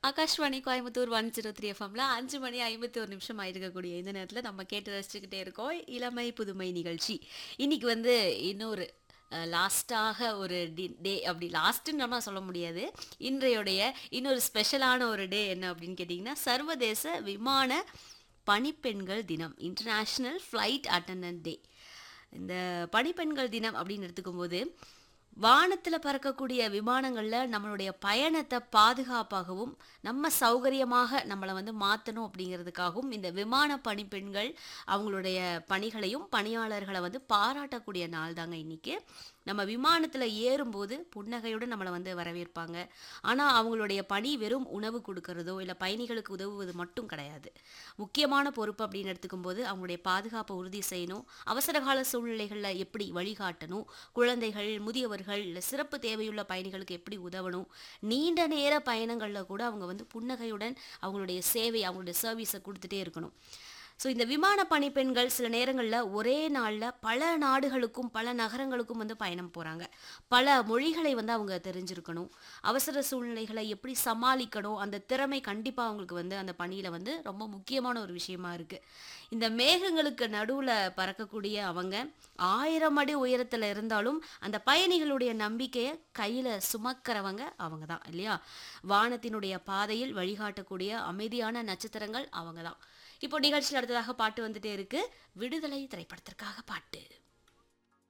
Akashvani Coimbatore one zero three எஃப்எம்ல அஞ்சு மணி ஐம்பத்தி ஒரு நிமிஷம் ஆயிருக்கக்கூடிய இந்த நேரத்தில் நம்ம கேட்டு ரசிச்சுக்கிட்டே இருக்கோம் இளமை புதுமை நிகழ்ச்சி இன்னைக்கு வந்து இன்னொரு லாஸ்ட்டாக ஒரு டி டே அப்படி லாஸ்ட்டுன்னு நம்ம சொல்ல முடியாது இன்றையுடைய இன்னொரு ஸ்பெஷலான ஒரு டே என்ன அப்படின்னு கேட்டிங்கன்னா சர்வதேச விமான பணிப்பெண்கள் தினம் இன்டர்நேஷ்னல் ஃப்ளைட் அட்டண்டன்ட் டே இந்த பணிப்பெண்கள் தினம் அப்படின்னு எடுத்துக்கும் போது வானத்தில் பறக்கக்கூடிய விமானங்களில் நம்மளுடைய பயணத்தை பாதுகாப்பாகவும் நம்ம சௌகரியமாக நம்மளை வந்து மாற்றணும் அப்படிங்கிறதுக்காகவும் இந்த விமான பணிப்பெண்கள் அவங்களுடைய பணிகளையும் பணியாளர்களை வந்து பாராட்டக்கூடிய நாள் தாங்க இன்னைக்கு நம்ம விமானத்தில் ஏறும்போது புன்னகையுடன் நம்மளை வந்து வரவேற்பாங்க ஆனால் அவங்களுடைய பணி வெறும் உணவு கொடுக்கறதோ இல்லை பயணிகளுக்கு உதவுவது மட்டும் கிடையாது முக்கியமான பொறுப்பு அப்படின்னு எடுத்துக்கும் போது அவங்களுடைய பாதுகாப்பை உறுதி செய்யணும் அவசரகால சூழ்நிலைகளில் எப்படி வழிகாட்டணும் குழந்தைகள் முதியவர்கள் இல்லை சிறப்பு தேவையுள்ள பயணிகளுக்கு எப்படி உதவணும் நீண்ட நேர பயணங்களில் கூட அவங்க வந்து புன்னகையுடன் அவங்களுடைய சேவை அவங்களுடைய சர்வீஸை கொடுத்துட்டே இருக்கணும் ஸோ இந்த விமான பணிப்பெண்கள் சில நேரங்களில் ஒரே நாளில் பல நாடுகளுக்கும் பல நகரங்களுக்கும் வந்து பயணம் போகிறாங்க பல மொழிகளை வந்து அவங்க தெரிஞ்சிருக்கணும் அவசர சூழ்நிலைகளை எப்படி சமாளிக்கணும் அந்த திறமை கண்டிப்பாக அவங்களுக்கு வந்து அந்த பணியில் வந்து ரொம்ப முக்கியமான ஒரு விஷயமா இருக்குது இந்த மேகங்களுக்கு நடுவில் பறக்கக்கூடிய அவங்க ஆயிரம் அடி உயரத்தில் இருந்தாலும் அந்த பயணிகளுடைய நம்பிக்கையை கையில் சுமக்கிறவங்க அவங்க தான் இல்லையா வானத்தினுடைய பாதையில் வழிகாட்டக்கூடிய அமைதியான நட்சத்திரங்கள் அவங்க தான் இப்போ நிகழ்ச்சியில் அடுத்ததாக பாட்டு வந்துட்டே இருக்கு விடுதலை திரைப்படத்திற்காக பாட்டு